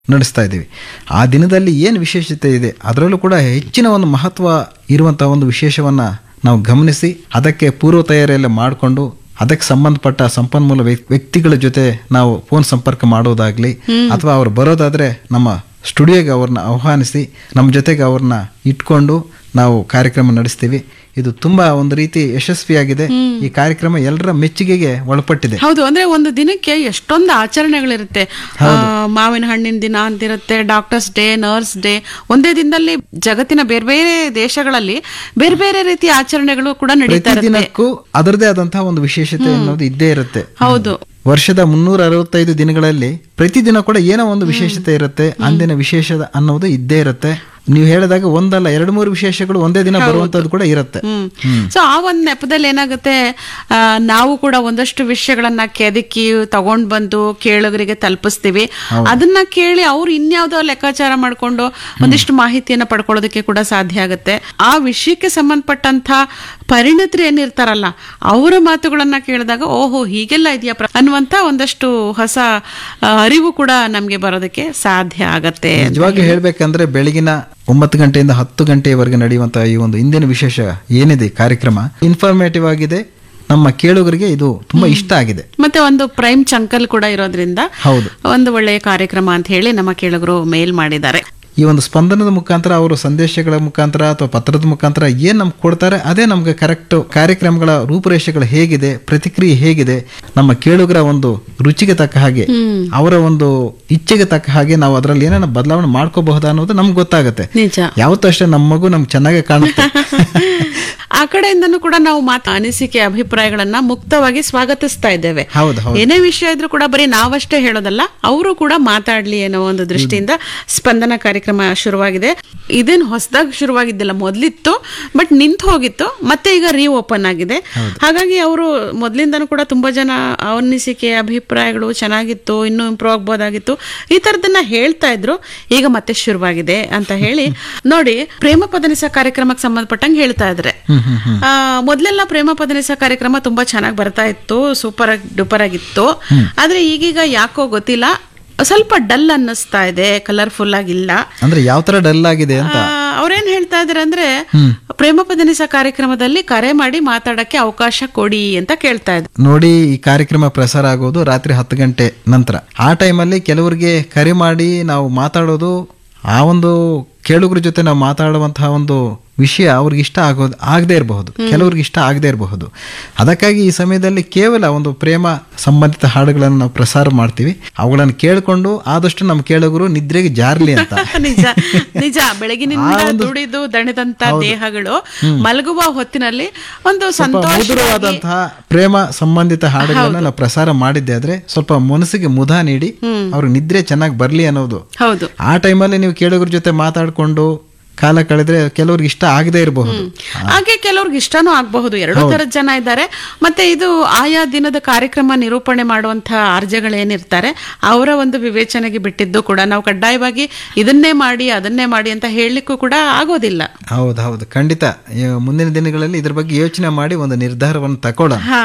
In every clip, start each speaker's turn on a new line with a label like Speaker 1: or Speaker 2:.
Speaker 1: ನಡೆಸ್ತಾ ಇದ್ದೀವಿ ಆ ದಿನದಲ್ಲಿ ಏನು ವಿಶೇಷತೆ ಇದೆ ಅದರಲ್ಲೂ ಕೂಡ ಹೆಚ್ಚಿನ ಒಂದು ಮಹತ್ವ ಇರುವಂತಹ ಒಂದು ವಿಶೇಷವನ್ನ ನಾವು ಗಮನಿಸಿ ಅದಕ್ಕೆ ಪೂರ್ವ ತಯಾರಿಯೆಲ್ಲ ಮಾಡಿಕೊಂಡು ಅದಕ್ಕೆ ಸಂಬಂಧಪಟ್ಟ ಸಂಪನ್ಮೂಲ ವ್ಯ- ವ್ಯಕ್ತಿಗಳ ಜೊತೆ ನಾವು ಫೋನ್ ಸಂಪರ್ಕ ಮಾಡೋದಾಗ್ಲಿ ಅಥವಾ ಅವ್ರು ಬರೋದಾದ್ರೆ ನಮ್ಮ ಸ್ಟುಡಿಯೋಗೆ ಅವ್ರನ್ನ ಆಹ್ವಾನಿಸಿ ನಮ್ಮ ಜೊತೆಗೆ ಅವ್ರನ್ನ ಇಟ್ಕೊಂಡು ನಾವು ಕಾರ್ಯಕ್ರಮ ನಡೆಸ್ತೀವಿ ಇದು ತುಂಬಾ ಒಂದು ರೀತಿ ಯಶಸ್ವಿಯಾಗಿದೆ ಈ ಕಾರ್ಯಕ್ರಮ ಎಲ್ಲರ ಮೆಚ್ಚುಗೆಗೆ ಒಳಪಟ್ಟಿದೆ
Speaker 2: ಹೌದು ಅಂದ್ರೆ ಒಂದು ದಿನಕ್ಕೆ ಎಷ್ಟೊಂದು ಆಚರಣೆಗಳಿರುತ್ತೆ ಆ, ಮಾವಿನ ಹಣ್ಣಿನ ದಿನ ಅಂತಿರುತ್ತೆ ಡಾಕ್ಟರ್ಸ್ ಡೇ ನರ್ಸ್ ಡೇ ಒಂದೇ ದಿನದಲ್ಲಿ ಜಗತ್ತಿನ ಬೇರೆ ಬೇರೆ ದೇಶಗಳಲ್ಲಿ ಬೇರೆ ಬೇರೆ ರೀತಿಯ ಆಚರಣೆಗಳು ಕೂಡ ನಡೀತಾ ಇರುತ್ತೆ
Speaker 1: ಪ್ರತಿದಿನಕ್ಕೂ ಅದರದೇ ಆದಂತಹ ಒಂದು ವಿಶೇಷತೆ ಅನ್ನೋದು ಇದ್ದೇ ಇರುತ್ತೆ
Speaker 2: ಹೌದು
Speaker 1: ವರ್ಷದ ಮುನ್ನೂರ ಅರವತ್ತೈದು ದಿನಗಳಲ್ಲಿ ಪ್ರತಿದಿನ ಕೂಡ ಏನೋ ಒಂದು ವಿಶೇಷತೆ ಇರುತ್ತೆ ಅಂದಿನ ವಿಶೇಷ ಅನ್ನೋದು ಇದ್ದೇ ಇರುತ್ತೆ ನೀವು ಹೇಳಿದಾಗ ಒಂದಲ್ಲ ಎರಡು ಮೂರು ವಿಶೇಷಗಳು ಒಂದೇ ದಿನ ಬರುವಂತದ್ದು ಕೂಡ ಇರುತ್ತೆ
Speaker 2: ಹ್ಮ್ ಸೊ ಆ ಒಂದ್ ನೆಪದಲ್ಲಿ ಏನಾಗುತ್ತೆ ಆ, ನಾವು ಕೂಡ ಒಂದಷ್ಟು ವಿಷಯಗಳನ್ನ ಕೆದಕಿ ತಗೊಂಡ್ ಬಂದು ಕೇಳುಗರಿಗೆ ತಲುಪಿಸ್ತೀವಿ ಅದನ್ನ ಕೇಳಿ ಅವ್ರು ಇನ್ಯಾವುದೋ ಲೆಕ್ಕಾಚಾರ ಮಾಡ್ಕೊಂಡು ಒಂದಿಷ್ಟು ಮಾಹಿತಿಯನ್ನ ಪಡ್ಕೊಳ್ಳೋದಕ್ಕೆ ಕೂಡ ಸಾಧ್ಯ ಆಗುತ್ತೆ ಆ ವಿಷಯಕ್ಕೆ ಸಂಬಂಧಪಟ್ಟಂತ ಪರಿಣಿತರು ಏನಿರ್ತಾರಲ್ಲ ಅವರ ಮಾತುಗಳನ್ನ ಕೇಳಿದಾಗ ಓಹೋ ಹೀಗೆಲ್ಲ ಇದೆಯಾ ಅನ್ನುವಂತ ಒಂದಷ್ಟು ಹೊಸ ಆ, ಅರಿವು ಕೂಡ ನಮ್ಗೆ ಬರೋದಕ್ಕೆ ಸಾಧ್ಯ ಆಗತ್ತೆ
Speaker 1: ನಿಜವಾಗಿ ಹೇಳ್ಬೇಕಂದ್ರೆ ಬೆಳಗಿನ ಒಂಬತ್ತು ಗಂಟೆಯಿಂದ ಹತ್ತು ಗಂಟೆಯವರೆಗೆ ನಡೆಯುವಂತಹ ಈ ಒಂದು ಇಂದಿನ ವಿಶೇಷ ಏನಿದೆ ಕಾರ್ಯಕ್ರಮ ಇನ್ಫಾರ್ಮೇಟಿವ್ ಆಗಿದೆ ನಮ್ಮ ಕೇಳುಗರಿಗೆ ಇದು ತುಂಬಾ ಇಷ್ಟ ಆಗಿದೆ
Speaker 2: ಮತ್ತೆ ಒಂದು ಪ್ರೈಮ್ ಚಂಕಲ್ ಕೂಡ ಇರೋದ್ರಿಂದ
Speaker 1: ಹೌದು
Speaker 2: ಒಂದು ಒಳ್ಳೆಯ ಕಾರ್ಯಕ್ರಮ ಅಂತ ಹೇಳಿ ನಮ್ಮ ಕೇಳುಗರು ಮೇಲ್ ಮಾಡಿದ್ದಾರೆ
Speaker 1: ಈ ಒಂದು ಸ್ಪಂದನದ ಮುಖಾಂತರ ಅವರು ಸಂದೇಶಗಳ ಮುಖಾಂತರ ಅಥವಾ ಪತ್ರದ ಮುಖಾಂತರ ಏನ್ ನಮ್ಗೆ ಕೊಡ್ತಾರೆ ಅದೇ ನಮ್ಗೆ ಕರೆಕ್ಟ್ ಕಾರ್ಯಕ್ರಮಗಳ ರೂಪುರೇಷೆಗಳು ಹೇಗಿದೆ ಪ್ರತಿಕ್ರಿಯೆ ಹೇಗಿದೆ ನಮ್ಮ ಕೇಳುಗರ ಒಂದು ರುಚಿಗೆ ತಕ್ಕ ಹಾಗೆ ಅವರ ಒಂದು ಇಚ್ಛೆಗೆ ತಕ್ಕ ಹಾಗೆ ನಾವು ಅದರಲ್ಲಿ ಏನೇನು ಬದಲಾವಣೆ ಮಾಡ್ಕೋಬಹುದಾ ಅನ್ನೋದು ನಮ್ಗೆ ಗೊತ್ತಾಗುತ್ತೆ
Speaker 2: ನಿಜ
Speaker 1: ಯಾವತ್ತೂ ಅಷ್ಟೇ ನಮ್ಮ ಮಗು ನಮ್ಗೆ ಚೆನ್ನಾಗಿ ಕಾಣುತ್ತೆ
Speaker 2: ಆ ಕಡೆಯಿಂದನೂ ಕೂಡ ನಾವು ಮಾತು ಅನಿಸಿಕೆ ಅಭಿಪ್ರಾಯಗಳನ್ನ ಮುಕ್ತವಾಗಿ ಸ್ವಾಗತಿಸ್ತಾ ಇದ್ದೇವೆ
Speaker 1: ಹೌದು ಹೌದು
Speaker 2: ಏನೇ ವಿಷಯ ಇದ್ರೂ ಕೂಡ ಬರೀ ನಾವಷ್ಟೇ ಹೇಳೋದಲ್ಲ ಅವರು ಕೂಡ ಮಾತಾಡ್ಲಿ ಅನ್ನೋ ಒಂದು ದೃಷ್ಟಿಯಿಂದ ಸ್ಪಂದನ ಕಾರ್ಯಕ್ರಮ ಶುರುವಾಗಿದೆ ಇದೇನು ಹೊಸದಾಗಿ ಶುರುವಾಗಿದ್ದಿಲ್ಲ ಮೊದ್ಲಿತ್ತು ಬಟ್ ನಿಂತು ಹೋಗಿತ್ತು ಮತ್ತೆ ಈಗ ರೀ ಓಪನ್ ಆಗಿದೆ ಹಾಗಾಗಿ ಅವರು ಮೊದ್ಲಿಂದನೂ ಕೂಡ ತುಂಬಾ ಜನ ಅನಿಸಿಕೆ ಅಭಿಪ್ರಾಯಗಳು ಚೆನ್ನಾಗಿತ್ತು ಇನ್ನೂ ಇಂಪ್ರೂವ್ ಆಗ್ಬೋದಾಗಿತ್ತು ಈ ತರದನ್ನ ಹೇಳ್ತಾ ಇದ್ರು ಈಗ ಮತ್ತೆ ಶುರುವಾಗಿದೆ ಅಂತ ಹೇಳಿ ನೋಡಿ ಪ್ರೇಮ ಪದನಿಸ ಕಾರ್ಯಕ್ರಮಕ್ಕೆ ಸಂಬಂಧಪಟ್ಟಂಗೆ ಹೇಳ್ತಾ ಇದ್ರೆ ಆ, ಮೊದ್ಲೆಲ್ಲ ಪ್ರೇಮ ಪದನಿಸ ಕಾರ್ಯಕ್ರಮ ತುಂಬಾ ಚೆನ್ನಾಗಿ ಬರ್ತಾ ಇತ್ತು ಸೂಪರ್ ಆಗಿ ಡೂಪರ್ ಆಗಿತ್ತು ಆದ್ರೆ ಈಗೀಗ ಯಾಕೋ ಗೊತ್ತಿಲ್ಲ ಸ್ವಲ್ಪ ಡಲ್ ಅನ್ನಿಸ್ತಾ ಇದೆ ಕಲರ್ಫುಲ್ ಆಗಿಲ್ಲ
Speaker 1: ಅಂದ್ರೆ ಯಾವ ತರ ಡಲ್ ಆಗಿದೆ ಅಂತ
Speaker 2: ಆ, ಅವ್ರೇನ್ ಹೇಳ್ತಾ ಇದಾರೆ ಅಂದ್ರೆ ಪ್ರೇಮ ಪದನಿಸ ಕಾರ್ಯಕ್ರಮದಲ್ಲಿ ಕರೆ ಮಾಡಿ ಮಾತಾಡಕ್ಕೆ ಅವಕಾಶ ಕೊಡಿ ಅಂತ ಕೇಳ್ತಾ ಇದ್ರು
Speaker 1: ನೋಡಿ ಈ ಕಾರ್ಯಕ್ರಮ ಪ್ರಸಾರ ಆಗೋದು ರಾತ್ರಿ ಹತ್ತು ಗಂಟೆ ನಂತರ ಆ ಟೈಮಲ್ಲಿ ಕೆಲವರಿಗೆ ಕರೆ ಮಾಡಿ ನಾವು ಮಾತಾಡೋದು ಆ ಒಂದು ಕೇಳುಗರ ಜೊತೆ ನಾವು ಮಾತಾಡುವಂತಹ ಒಂದು ವಿಷಯ ಅವ್ರಿಗೆ ಇಷ್ಟ ಆಗೋದು ಆಗದೆ ಇರಬಹುದು ಕೆಲವ್ರಿಗೆ ಇಷ್ಟ ಆಗದೆ ಇರಬಹುದು ಅದಕ್ಕಾಗಿ ಈ ಸಮಯದಲ್ಲಿ ಕೇವಲ ಒಂದು ಪ್ರೇಮ ಸಂಬಂಧಿತ ಹಾಡುಗಳನ್ನು ನಾವು ಪ್ರಸಾರ ಮಾಡ್ತೀವಿ ಅವುಗಳನ್ನು ಕೇಳಿಕೊಂಡು ಆದಷ್ಟು ನಮ್ಮ ಕೇಳುಗರು ನಿದ್ರೆಗೆ ಜಾರ್ಲಿ ಅಂತ
Speaker 2: ನಿಜ ನಿಜ ಬೆಳಗಿನಿಂದ ದುಡಿದು ದಣಿದಂತ ದೇಹಗಳು ಮಲಗುವ ಹೊತ್ತಿನಲ್ಲಿ ಒಂದು ಸಂತೋಷ
Speaker 1: ಮಧುರವಾದಂತಹ ಪ್ರೇಮ ಸಂಬಂಧಿತ ಹಾಡುಗಳನ್ನ ನಾವು ಪ್ರಸಾರ ಮಾಡಿದ್ದೆ ಆದ್ರೆ ಸ್ವಲ್ಪ ಮನಸ್ಸಿಗೆ ಮುದ ನೀಡಿ ಅವ್ರಿಗೆ ನಿದ್ರೆ ಚೆನ್ನಾಗಿ ಬರ್ಲಿ ಅನ್ನೋದು
Speaker 2: ಹೌದು
Speaker 1: ಆ ಟೈಮಲ್ಲಿ ನೀವು ಕೇಳುಗರ ಜೊತೆ ಮಾತಾಡ್ಕೊಂಡು ಕಾಲ ಕಳೆದ್ರೆ ಕೆಲವ್ರಿಗೆ ಇಷ್ಟ ಆಗದೆ ಇರಬಹುದು
Speaker 2: ಹಾಗೆ ಕೆಲವ್ರಿಗೆ ಇಷ್ಟನೂ ಆಗಬಹುದು ಎರಡೂ ತರದ ಜನ ಇದ್ದಾರೆ ಮತ್ತೆ ಇದು ಆಯಾ ದಿನದ ಕಾರ್ಯಕ್ರಮ ನಿರೂಪಣೆ ಮಾಡುವಂತಹ ಆರ್ಜಗಳೇನಿರ್ತಾರೆ ಅವರ ಒಂದು ವಿವೇಚನೆಗೆ ಬಿಟ್ಟಿದ್ದು ಕೂಡ ನಾವು ಕಡ್ಡಾಯವಾಗಿ ಇದನ್ನೇ ಮಾಡಿ ಅದನ್ನೇ ಮಾಡಿ ಅಂತ ಹೇಳಲಿಕ್ಕೂ ಕೂಡ ಆಗೋದಿಲ್ಲ
Speaker 1: ಹೌದು ಹೌದು ಖಂಡಿತ ಈ ಮುಂದಿನ ದಿನಗಳಲ್ಲಿ ಇದ್ರ ಬಗ್ಗೆ ಯೋಚನೆ ಮಾಡಿ ಒಂದು ನಿರ್ಧಾರವನ್ನು ತಕೊಳ್ಳೋಣ
Speaker 2: ಹಾ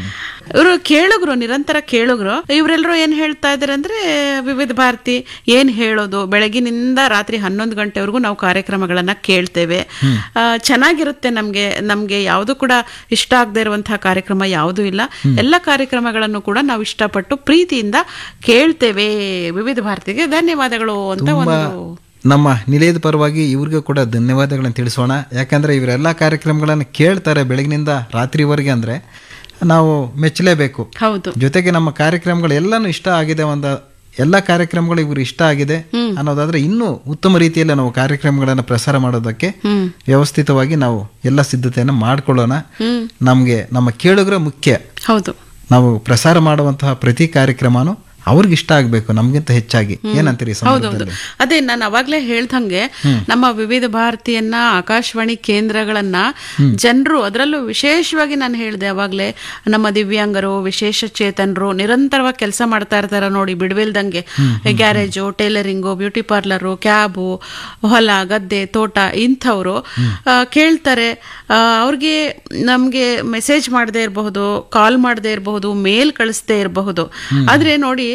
Speaker 2: ಇವರು ಕೇಳುಗರು ನಿರಂತರ ಕೇಳುಗರು ಇವರೆಲ್ಲರೂ ಏನ್ ಹೇಳ್ತಾ ಇದಾರೆ ಅಂದ್ರೆ ವಿವಿಧ ಭಾರತಿ ಏನ್ ಹೇಳೋದು ಬೆಳಗಿನಿಂದ ರಾತ್ರಿ ಹನ್ನೊಂದು ಗಂಟೆವರೆಗೂ ನಾವು ಕಾರ್ಯಕ್ರಮಗಳನ್ನ ಕೇಳ್ತೇವೆ ಆ, ಚೆನ್ನಾಗಿರುತ್ತೆ ನಮ್ಗೆ ನಮ್ಗೆ ಯಾವುದು ಕೂಡ ಇಷ್ಟ ಆಗದೆ ಇರುವಂತಹ ಕಾರ್ಯಕ್ರಮ ಯಾವುದೂ ಇಲ್ಲ ಎಲ್ಲ ಕಾರ್ಯಕ್ರಮಗಳನ್ನು ಕೂಡ ನಾವು ಇಷ್ಟಪಟ್ಟು ಪ್ರೀತಿಯಿಂದ ಕೇಳ್ತೇವೆ ವಿವಿಧ ಭಾರತಿಗೆ ಧನ್ಯವಾದಗಳು ಅಂತ ಒಂದು
Speaker 1: ನಮ್ಮ ನಿಲಯದ ಪರವಾಗಿ ಇವ್ರಿಗೂ ಕೂಡ ಧನ್ಯವಾದಗಳನ್ನು ತಿಳಿಸೋಣ ಯಾಕಂದ್ರೆ ಇವರೆಲ್ಲ ಕಾರ್ಯಕ್ರಮಗಳನ್ನು ಕೇಳ್ತಾರೆ ಬೆಳಗಿನಿಂದ ರಾತ್ರಿವರೆಗೆ ಅಂದ್ರೆ ನಾವು ಮೆಚ್ಚಲೇಬೇಕು
Speaker 2: ಹೌದು
Speaker 1: ಜೊತೆಗೆ ನಮ್ಮ ಕಾರ್ಯಕ್ರಮಗಳು ಎಲ್ಲಾನು ಇಷ್ಟ ಆಗಿದೆ ಒಂದು ಎಲ್ಲ ಕಾರ್ಯಕ್ರಮಗಳು ಇವರು ಇಷ್ಟ ಆಗಿದೆ ಅನ್ನೋದಾದ್ರೆ ಇನ್ನೂ ಉತ್ತಮ ರೀತಿಯಲ್ಲಿ ನಾವು ಕಾರ್ಯಕ್ರಮಗಳನ್ನು ಪ್ರಸಾರ ಮಾಡೋದಕ್ಕೆ
Speaker 2: ಹ್ಮ್
Speaker 1: ವ್ಯವಸ್ಥಿತವಾಗಿ ನಾವು ಎಲ್ಲ ಸಿದ್ಧತೆಯನ್ನು ಮಾಡ್ಕೊಳ್ಳೋಣ ನಮಗೆ ನಮ್ಮ ಕೇಳುಗರ ಮುಖ್ಯ
Speaker 2: ಹೌದು
Speaker 1: ನಾವು ಪ್ರಸಾರ ಮಾಡುವಂತಹ ಪ್ರತಿ ಕಾರ್ಯಕ್ರಮನೂ ಅವ್ರಿಗೆ ಇಷ್ಟ ಆಗ್ಬೇಕು ನಮ್ಗಿಂತ ಹೆಚ್ಚಾಗಿ ಏನಂತೀರಿ ಈ
Speaker 2: ಹೌದೌದು
Speaker 1: ಸಂದರ್ಭದಲ್ಲಿ
Speaker 2: ಅದೇ ನಾನು ಅವಾಗ್ಲೇ ಹೇಳ್ದಂಗೆ ನಮ್ಮ ವಿವಿಧ ಭಾರತಿಯನ್ನ ಆಕಾಶವಾಣಿ ಕೇಂದ್ರಗಳನ್ನ ಜನರು ಅದರಲ್ಲೂ ವಿಶೇಷವಾಗಿ ನಾನು ಹೇಳಿದೆ ಅವಾಗ್ಲೇ ನಮ್ಮ ದಿವ್ಯಾಂಗರು ವಿಶೇಷ ಚೇತನರು ನಿರಂತರವಾಗಿ ಕೆಲಸ ಮಾಡ್ತಾ ಇರ್ತಾರ ನೋಡಿ ಬಿಡ್ವಿಲ್ದಂಗೆ garage tailoring beauty parlour cab ಹೊಲ ಗದ್ದೆ ತೋಟ ಇಂಥವ್ರು ಆ, ಕೇಳ್ತಾರೆ ಆ, ಅವ್ರಿಗೆ ನಮ್ಗೆ ಮೆಸೇಜ್ ಮಾಡದೇ ಇರಬಹುದು ಕಾಲ್ ಮಾಡದೇ ಇರಬಹುದು ಮೇಲ್ ಕಳಿಸದೇ ಇರಬಹುದು ಆದ್ರೆ ನೋಡಿ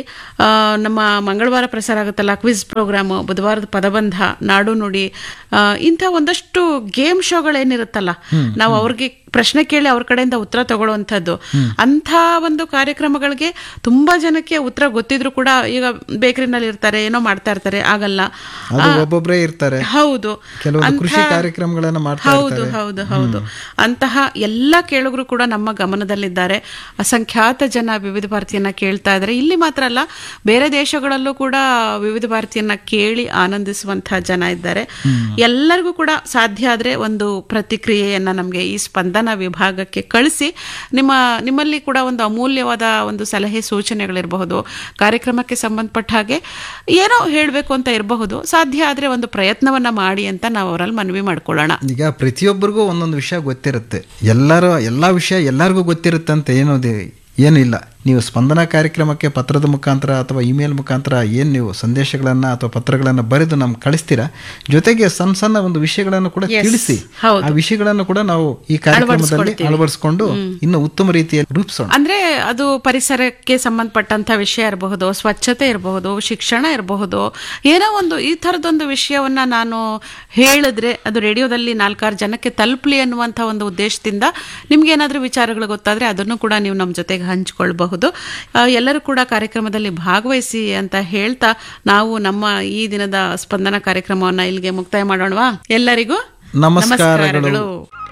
Speaker 2: ಆ, ನಮ್ಮ ಮಂಗಳವಾರ ಪ್ರಸಾರ ಆಗುತ್ತಲ್ಲ ಕ್ವಿಜ್ ಪ್ರೋಗ್ರಾಮು ಬುಧವಾರದ ಪದಬಂಧ ನಾಡು ನುಡಿ ಆ, ಇಂಥ ಒಂದಷ್ಟು ಗೇಮ್ ಶೋಗಳೇನಿರುತ್ತಲ್ಲ ನಾವು ಅವ್ರಿಗೆ ಪ್ರಶ್ನೆ ಕೇಳಿ ಅವ್ರ ಕಡೆಯಿಂದ ಉತ್ತರ ತಗೊಳ್ಳುವಂಥದ್ದು ಅಂಥ ಒಂದು ಕಾರ್ಯಕ್ರಮಗಳಿಗೆ ತುಂಬಾ ಜನಕ್ಕೆ ಉತ್ತರ ಗೊತ್ತಿದ್ರು ಕೂಡ ಈಗ ಬೇಕರಿನಲ್ಲಿ ಇರ್ತಾರೆ ಏನೋ ಮಾಡ್ತಾ ಇರ್ತಾರೆ ಆಗಲ್ಲ
Speaker 1: ಅದು ಒಬ್ಬೊಬ್ಬರೇ ಇರ್ತಾರೆ
Speaker 2: ಹೌದು
Speaker 1: ಕೆಲವೊಂದು ಕೃಷಿ
Speaker 2: ಅಂಥ-
Speaker 1: ಕಾರ್ಯಕ್ರಮಗಳನ್ನ ಮಾಡ್ತಾ
Speaker 2: ಹೌದು ಹೌದು ಹೌದು ಅಂತಹ ಎಲ್ಲ ಕೇಳುಗರು ಕೂಡ ನಮ್ಮ ಗಮನದಲ್ಲಿದ್ದಾರೆ ಅಸಂಖ್ಯಾತ ಜನ ವಿವಿಧ ಭಾರತಿಯನ್ನ ಕೇಳ್ತಾ ಇದ್ದಾರೆ ಇಲ್ಲಿ ಮಾತ್ರ ಅಲ್ಲ ಬೇರೆ ದೇಶಗಳಲ್ಲೂ ಕೂಡ ವಿವಿಧ ಭಾರತಿಯನ್ನ ಕೇಳಿ ಆನಂದಿಸುವಂತಹ ಜನ ಇದ್ದಾರೆ ಎಲ್ಲರಿಗೂ ಕೂಡ ಸಾಧ್ಯ ಆದ್ರೆ ಒಂದು ಪ್ರತಿಕ್ರಿಯೆಯನ್ನ ನಮಗೆ ಈ ಸ್ಪಂದನ ವಿಭಾಗಕ್ಕೆ ಕಳಿಸಿ ನಿಮ್ಮ ನಿಮ್ಮಲ್ಲಿ ಕೂಡ ಒಂದು ಅಮೂಲ್ಯವಾದ ಒಂದು ಸಲಹೆ ಸೂಚನೆಗಳಿರಬಹುದು ಕಾರ್ಯಕ್ರಮಕ್ಕೆ ಸಂಬಂಧಪಟ್ಟ ಹಾಗೆ ಏನೋ ಹೇಳಬೇಕು ಅಂತ ಇರಬಹುದು ಸಾಧ್ಯ ಆದ್ರೆ ಒಂದು ಪ್ರಯತ್ನವನ್ನ ಮಾಡಿ ಅಂತ ನಾವು ಅವರಲ್ಲಿ ಮನವಿ ಮಾಡ್ಕೊಳ್ಳೋಣ
Speaker 1: ಈಗ ಪ್ರತಿಯೊಬ್ಬರಿಗೂ ಒಂದೊಂದು ವಿಷಯ ಗೊತ್ತಿರುತ್ತೆ ಎಲ್ಲರೂ ಎಲ್ಲ ವಿಷಯ ಎಲ್ಲರಿಗೂ ಗೊತ್ತಿರುತ್ತೆ ಅಂತ ಏನೋದೇ ಏನಿಲ್ಲ ನೀವು ಸ್ಪಂದನ ಕಾರ್ಯಕ್ರಮಕ್ಕೆ ಪತ್ರದ ಮುಖಾಂತರ ಅಥವಾ ಇಮೇಲ್ ಮುಖಾಂತರ ಏನು ನೀವು ಸಂದೇಶಗಳನ್ನು ಅಥವಾ ಪತ್ರಗಳನ್ನು ಬರೆದು ನಮ್ಗೆ ಕಳಿಸ್ತೀರಾ ಜೊತೆಗೆ ಸಣ್ಣ ಸಣ್ಣ ಒಂದು ವಿಷಯಗಳನ್ನು ಕೂಡ ತಿಳಿಸಿ
Speaker 2: ಹೌದು.
Speaker 1: ಆ ವಿಷಯಗಳನ್ನು ಕೂಡ ನಾವು ಈ ಕಾರ್ಯಕ್ರಮದಲ್ಲಿ ಅಳವಡಿಸ್ಕೊಂಡು ಇನ್ನು ಉತ್ತಮ ರೀತಿಯಲ್ಲಿ ರೂಪಿಸೋಣ
Speaker 2: ಅಂದ್ರೆ ಅದು ಪರಿಸರಕ್ಕೆ ಸಂಬಂಧಪಟ್ಟಂತ ವಿಷಯ ಇರಬಹುದು ಸ್ವಚ್ಛತೆ ಇರಬಹುದು ಶಿಕ್ಷಣ ಇರಬಹುದು ಏನೋ ಒಂದು ಈ ಥರದೊಂದು ವಿಷಯವನ್ನ ನಾನು ಹೇಳಿದ್ರೆ ಅದು ರೇಡಿಯೋದಲ್ಲಿ ನಾಲ್ಕಾರು ಜನಕ್ಕೆ ತಲುಪಲಿ ಅನ್ನುವಂಥ ಒಂದು ಉದ್ದೇಶದಿಂದ ನಿಮ್ಗೆ ಏನಾದರೂ ವಿಚಾರಗಳು ಗೊತ್ತಾದ್ರೆ ಅದನ್ನು ಕೂಡ ನೀವು ನಮ್ಮ ಜೊತೆಗೆ ಹಂಚಿಕೊಳ್ಬಹುದು ಆ, ಎಲ್ಲರೂ ಕೂಡ ಕಾರ್ಯಕ್ರಮದಲ್ಲಿ ಭಾಗವಹಿಸಿ ಅಂತ ಹೇಳ್ತಾ ನಾವು ನಮ್ಮ ಈ ದಿನದ ಸ್ಪಂದನ ಕಾರ್ಯಕ್ರಮವನ್ನ ಇಲ್ಲಿಗೆ ಮುಕ್ತಾಯ ಮಾಡೋಣವಾ ಎಲ್ಲರಿಗೂ
Speaker 1: ನಮಸ್ಕಾರಗಳು.
Speaker 2: ನಮಸ್ಕಾರಗಳು